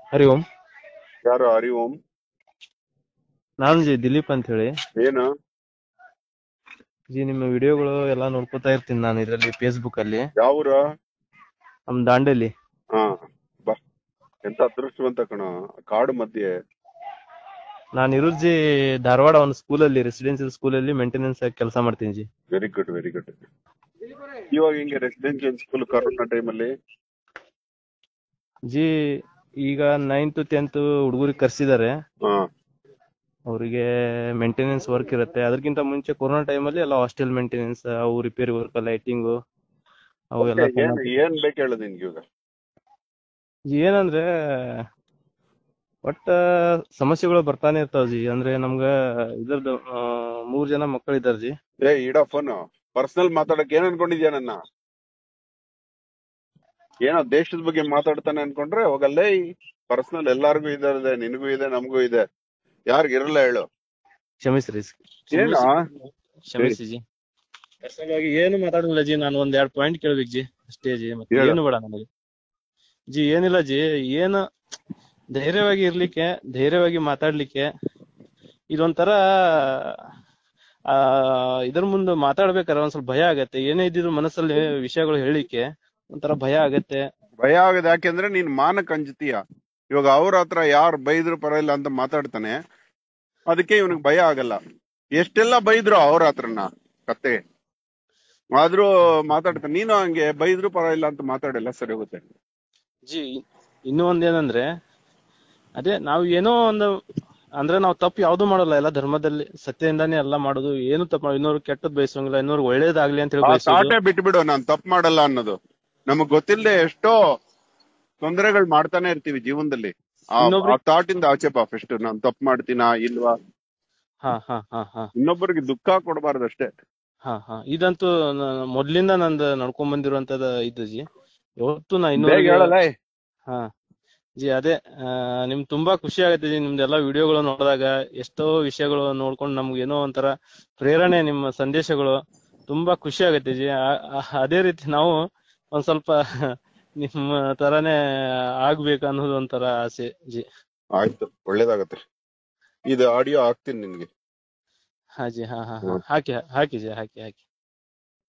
ಹರಿ ಓಂ ಯಾರು ಹರಿ ಓಂ ನಾನು ಜಿ ದಿಲೀಪ್ ಅಂತ ಹೇಳಿ ಏನು ಜಿ ನಿಮ್ಮ ವಿಡಿಯೋಗಳು ಎಲ್ಲಾ ನೋಡ್ಕೊತಾ ಇರ್ತೀನಿ ನಾನು ಇದರಲ್ಲಿ ಫೇಸ್ಬುಕ್ ಅಲ್ಲಿ ಯಾವೂರ ನಮ್ ದಾಂಡೇಲಿ ಹಾ ಬಾ ಎಂತ ಅದೃಷ್ಟವಂತ ಕಣ ಕಾಡು ಮಧ್ಯೆ ನಾನು ಇರೋದ್ ಜಿ ಧಾರವಾಡ ಒಂದು ಸ್ಕೂಲಲ್ಲಿ ರೆಸಿಡೆನ್ಸಿಯಲ್ ಸ್ಕೂಲಲ್ಲಿ ಮೇಂಟೆನೆನ್ಸ್ ಆಗಿ ಕೆಲಸ ಮಾಡ್ತೀನಿ ji very good very good ಇವಾಗ ಹಿಂಗೆ ರೆಸಿಡೆನ್ಶಿಯಲ್ ಸ್ಕೂಲ್ ಕರೋನಾ ಟೈಮಲ್ಲಿ ಜಿ ಈಗ ನೈನ್ತ್ ಟೆಂತ್ ಹುಡುಗರಿಗೆ ಕರ್ಸಿದ್ದಾರೆ ಹಾ ಅವರಿಗೆ ಮೇಂಟೆನೆನ್ಸ್ ವರ್ಕ್ ಇರುತ್ತೆ ಅದಕ್ಕಿಂತ ಮುಂಚೆ ಕೊರೋನಾ ಟೈಮಲ್ಲಿ ಎಲ್ಲ ಹಾಸ್ಟೆಲ್ ಮೇಂಟೆನೆನ್ಸ್ ಅವು ರಿಪೇರಿ ವರ್ಕ್ ಲೈಟಿಂಗು ಅವು ಎಲ್ಲ ಏನ್ ಏನ್ ಬೇಕು ಹೇಳು ನಿನ್ಗೆ ಇವಾಗ ಜಿ ಏನಂದ್ರೆ ಒಟ್ಟ ಸಮಸ್ಯೆಗಳು ಬರ್ತಾನೆ ಇರ್ತಾವ ಜಿ ಅಂದ್ರೆ ನಮ್ಗ ಇದ್ರದ್ದು ಆ, ಮೂರ್ ಜನ ಮಕ್ಕಳಿದಾರ ಜಿ ಏ ಇಡ ಫೋನ್ ಪರ್ಸನಲ್ ಮಾತಾಡಕ್ ಏನ್ ಅನ್ಕೊಂಡಿದ್ಯಾ ನನ್ನ ಏನೋ ದೇಶದ ಬಗ್ಗೆ ಮಾತಾಡ್ತಾನೆ ಅನ್ಕೊಂಡ್ರೆ ಹೋಗಲ್ಲೇ ಪರ್ಸನಲ್ ಎಲ್ಲಾರ್ಗು ಇದೆ ನಿನಗೂ ಇದೆ ನಮಗೂ ಇದೆ ಯಾರಿಗಿರಲ್ಲ ಹೇಳು ಕ್ಷಮಿಸ್ರಿ ಏನ ಕ್ಷಮಿಸಿ ಜಿ ಪರ್ಸನಲ್ ಆಗಿ ಏನು ಮಾತಾಡಲ್ಲ ಜಿ ನಾನು ಒಂದ್ ಎರಡ್ ಪಾಯಿಂಟ್ ಕೇಳ್ಬೇಕು ಜಿ ಅಷ್ಟೇ ಜಿ ಮತ್ತೆ ಹೇಳು. ಏನು ಬೇಡ ನನಗೆ ಜಿ ಏನಿಲ್ಲ ಜಿ ಏನು ಧೈರ್ಯವಾಗಿ ಇರ್ಲಿಕ್ಕೆ ಧೈರ್ಯವಾಗಿ ಮಾತಾಡ್ಲಿಕ್ಕೆ ಇದೊಂಥರ ಆ ಇದ್ರ ಮುಂದೆ ಮಾತಾಡ್ಬೇಕಾದ್ರೆ ಒಂದ್ ಸ್ವಲ್ಪ ಭಯ ಆಗತ್ತೆ ಏನೇ ಇದ್ದಿದ್ರು ಮನಸ್ಸಲ್ಲಿ ವಿಷಯಗಳು ಹೇಳಿಕ್ಕೆ ಒಂಥರ ಭಯ ಆಗತ್ತೆ ಭಯ ಆಗದ ಯಾಕೆಂದ್ರೆ ನೀನ್ ಮಾನಕ್ ಅಂಜತೀಯ ಇವಾಗ ಅವ್ರ ಹತ್ರ ಯಾರು ಬೈದ್ರು ಪರವಾಗಿಲ್ಲ ಅಂತ ಮಾತಾಡ್ತಾನೆ ಅದಕ್ಕೆ ಇವನಿಗೆ ಭಯ ಆಗಲ್ಲ ಎಷ್ಟೆಲ್ಲ ಬೈದ್ರು ಅವ್ರ ಹತ್ರನ ಕತ್ತೆ ಆದ್ರೂ ಮಾತಾಡ್ತಾನೆ ನೀನು ಹಂಗೆ ಬೈದ್ರು ಪರವಾಗಿಲ್ಲ ಅಂತ ಮಾತಾಡಲ್ಲ ಸರಿ ಹೋಗುತ್ತೆ ಜಿ ಇನ್ನೂ ಒಂದೇನಂದ್ರೆ ಅದೇ ನಾವು ಏನೋ ಒಂದು ಅಂದ್ರೆ ನಾವು ತಪ್ಪು ಯಾವ್ದು ಮಾಡಲ್ಲ ಎಲ್ಲ ಧರ್ಮದಲ್ಲಿ ಸತ್ಯದಿಂದಾನೇ ಎಲ್ಲ ಮಾಡೋದು ಏನು ತಪ್ಪು ಇನ್ನೂರು ಕೆಟ್ಟದ್ ಬಯಸೋಂಗಿಲ್ಲ ಇನ್ನೂರು ಒಳ್ಳೇದಾಗ್ಲಿ ಅಂತ ಹೇಳಿ ಆ ಬಯಸೋದು ತಾಟೆ ಬಿಟ್ಬಿಡು ನಾನ್ ತಪ್ಪು ಮಾಡಲ್ಲ ಅನ್ನೋದು ನಮಗ್ ಗೊತ್ತಿಲ್ಲದೆ ಎಷ್ಟೋ ತೊಂದರೆಗಳು ಮಾಡ್ತಾನೆ ಇರ್ತೀವಿ ಜೀವನದಲ್ಲಿ ಆ ಇನ್ನೊಬ್ರಿಗೆ- ಥಾಟ್ ಇಂದ ಆಚೆ ಬಾ ಫಸ್ಟ್ ನಾನ್ ತಪ್ಪು ಮಾಡ್ತೀನಾ ಇಲ್ವಾ ಹಾ ಹಾ ಹಾ ಹಾ ಇನ್ನೊಬ್ಬರಿಗೆ ದುಃಖ ಕೊಡಬಾರ್ದು ಅಷ್ಟೇ ಹಾ ಹಾ ಇದಂತೂ ನ- ಮೊದ್ಲಿಂದ ನಂದು ನಡ್ಕೊಂಡ್ ಬಂದಿರುವಂತದ ಇದು ಜಿ ಯಾವತ್ತು ನಾ ಬೇಗ ಇನ್ನೂರು ಹೇಳಲ್ಲ ಏ. ಹಾ ಜಿ ಅದೇ ಆ, ನಿಮ್ ತುಂಬಾ ಖುಷಿ ಆಗತ್ತೆ ಜಿ ನಿಮ್ದೆಲ್ಲ ವಿಡಿಯೋಗಳು ನೋಡಿದಾಗ ಎಷ್ಟೋ ವಿಷಯಗಳು ನೋಡ್ಕೊಂಡು ನಮ್ಗೆ ಏನೋ ಒಂಥರ ಪ್ರೇರಣೆ ನಿಮ್ಮ ಸಂದೇಶಗಳು ತುಂಬಾ ಖುಷಿ ಆಗತ್ತೆ ಜಿ ಆ- ಆ- ಅದೇ ರೀತಿ ನಾವು ಒಂದ್ ಸ್ವಲ್ಪ ನಿಮ್ಮ ತರಾನೇ ಆಗ್ಬೇಕು ಅನ್ನೋದು ಒಂಥರ ಆಸೆ ಜಿ ಆಯ್ತು ಒಳ್ಳೇದಾಗತ್ತೆ ಇದು ಆಡಿಯೋ ಹಾಕ್ತೀನಿ ನಿನ್ಗೆ ಹಾ ಜಿ ಹಾ ಹಾ ಹಾ ಹಾಕಿ ಹಾಕಿ ಜಿ ಹಾಕಿ ಹಾಕಿ